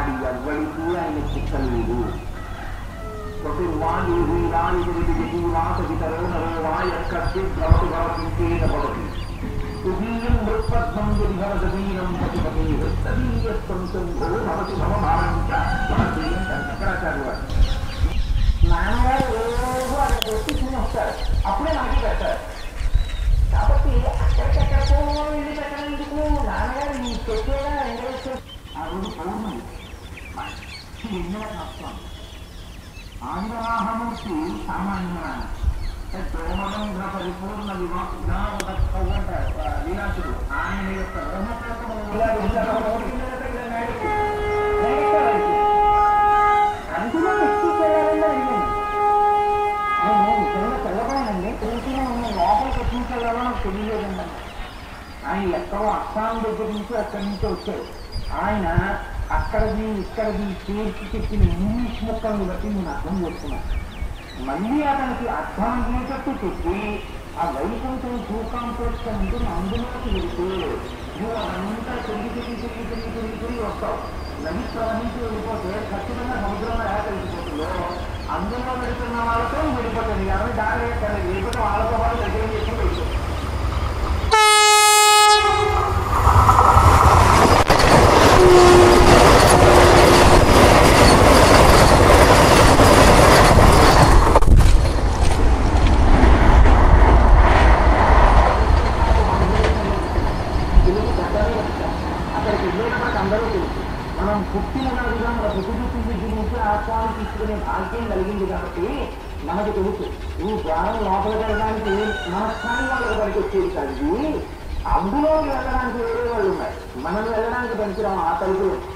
వాడి ఎవ్వడికి ఆయన చిక్కలేదు చతుర్వాణి వీరాణి విడిగి వాత వితరో నరో వాయక్కస్య భవతి భవతించేన భవతి సుధీయం మృత్పద్మం విభవదీనం పతిపతి హృత్తదీయస్తంభో భవతి మమ భావంచ భవతి శంకరాచార్య వారు నాన్నగారు రోజు అక్కడ కొట్టి తిని వస్తారు అప్పుడే మనకి పెడతారు కాబట్టి అక్కడికెక్కడికో వెళ్ళి పెట్టడానికి నాన్నగారు ఈ పెట్టేగా ఎంకరేజ్ ఆ రోజు పౌర్ణమి మంచి ఎన్నెల నష్టం ఆంధ్రవాహమూర్తి సామాన్యమైన ప్రేమబంధ పరిపూర్ణ వివాహం అంటారు విలాసుడు ఆయన యొక్క అందులో ఎక్కువ చేయాలని అడిగాను నేను నిజంగా తెల్లబోయానండి తెలిసిన ఉన్న లోపలికి చూసేవాళ్ళో నాకు తెలియలేదండి ఆయన ఎక్కడో అస్సాం దగ్గర నుంచి అక్కడి నుంచి వచ్చారు ఆయన అక్కడిది ఇక్కడిది చేర్చి చెప్పిన ఇంగ్లీష్ ముక్కల్ని బట్టి నేను అర్థం చేసుకున్నాను మళ్ళీ అతనికి అర్థం అయ్యేటట్టు చెప్పి ఆ వైకుంఠం భూకాంపోక్ష ఉంటుంది అందులోకి వెళితే నువ్వు అదంతా తిరిగి తిరిగి తిరిగి తిరిగి తిరిగి తిరిగి వస్తావు నది ప్రవహించి వెళ్ళిపోతే ఖచ్చితంగా సముద్రంలో ఎలా కలిసిపోతుందో అందులో వెళుతున్న వాళ్ళతో వెళ్ళిపోతుంది కాబట్టి దాని లేకపోతే వాళ్ళతో వాళ్ళు దగ్గర చేసుకుని వెళ్ళిపోతుంది తెలుగు పెద్దలే వస్తారు. అక్కడికి వెళ్ళేటప్పటికి అందరూ తెలుసు మనం పుట్టిన నాడుగా మన ప్రకృతి విద్య నుంచి ఆస్వాదం తీసుకునే భాగ్యం కలిగింది కాబట్టి మనకు తెలుసు ఈ ద్వారం లోపలికి వెళ్ళడానికి మన స్థాయి వాళ్ళకి పనికి వచ్చేది కాదు ఇది అందులోకి వెళ్ళడానికి వేరే వాళ్ళు ఉన్నారు మనం వెళ్ళడానికి పనికిరాం ఆ తలుపులు